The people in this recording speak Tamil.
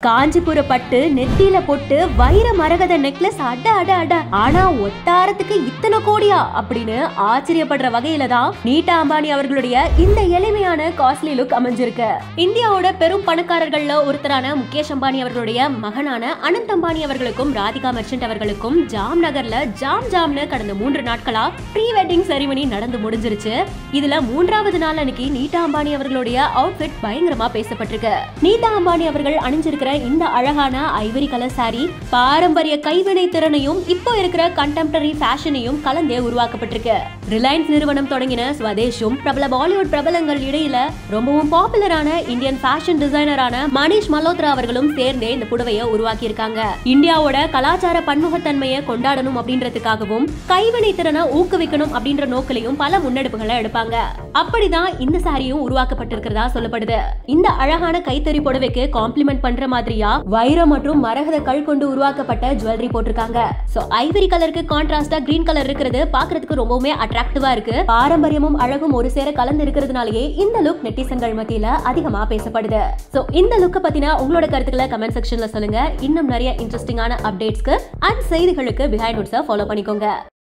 காஞ்சிபுர பட்டு நெத்தியில போட்டு வைர மரகத நெக்லஸ் அட அட அட ஆனா ஒத்தாரத்துக்கு இத்தனை கோடியா அப்படின்னு ஆச்சரியப்படுற வகையில தான் நீட்டா அம்பானி அவர்களுடைய இந்த எளிமையான காஸ்ட்லி லுக் அமைஞ்சிருக்கு இந்தியாவோட பெரும் பணக்காரர்கள்ல ஒருத்தரான முகேஷ் அம்பானி அவர்களுடைய மகனான அனந்த் அம்பானி அவர்களுக்கும் ராதிகா மெர்ச்சன்ட் அவர்களுக்கும் ஜாம் நகர்ல ஜாம் ஜாம்னு கடந்த மூன்று நாட்களா ப்ரீ வெட்டிங் செரிமனி நடந்து முடிஞ்சிருச்சு இதுல மூன்றாவது நாள் அன்னைக்கு நீட்டா அம்பானி அவர்களுடைய அவுட்ஃபிட் பயங்கரமா பேசப்பட்டிருக்கு நீட்டா அம்பானி அவர்கள் அணிஞ்சிருக்கிற இந்த அழகான ஐவரி கலர் saree பாரம்பரிய கைவினை திறனையும் இப்போ இருக்கிற கண்டெம்பரரி ஃபேஷனையும் கலந்தே உருவாக்கப்பட்டிருக்கு ரிலையன்ஸ் நிறுவனம் தொடங்கின ஸ்வதேஷும் பிரபல பாலிவுட் பிரபலங்கள் இடையில ரொம்பவும் பாப்புலரான இந்தியன் ஃபேஷன் டிசைனரான மணிஷ் மல்ஹோத்ரா அவர்களும் சேர்ந்தே இந்த புடவையை உருவாக்கி இருக்காங்க இந்தியாவோட கலாச்சார பன்முகத்தன்மையை கொண்டாடணும் அப்படின்றதுக்காகவும் கைவினை திறனை ஊக்குவிக்கணும் அப்படின்ற நோக்கிலையும் பல முன்னெடுப்புகளை எடுப்பாங்க அப்படிதான் இந்த சாரியும் உருவாக்கப்பட்டிருக்கிறதா சொல்லப்படுது இந்த அழகான கைத்தறி புடவைக்கு காம்ப்ளிமெண்ட் பண்ற மாதிரியா வைரம் மற்றும் மரகத கல் கொண்டு உருவாக்கப்பட்ட ஜுவல்லரி போட்டிருக்காங்க சோ ஐவரி கலருக்கு கான்ட்ராஸ்டா கிரீன் கலர் இருக்கிறது பாக்குறதுக்கு ரொம்பவுமே அட்ராக்டிவா இருக்கு பாரம்பரியமும் அழகும் ஒரு சேர கலந்து இருக்கிறதுனாலயே இந்த லுக் நெட்டிசன்கள் மத்தியில அதிகமா பேசப்படுது சோ இந்த லுக்க பத்தின உங்களோட கருத்துக்களை கமெண்ட் செக்ஷன்ல சொல்லுங்க இன்னும் நிறைய இன்ட்ரெஸ்டிங்கான அப்டேட்ஸ்க்கு அண்ட் செய்திகளுக்கு பிஹைண்ட் ஃபாலோ பண்ணிக்கோங்க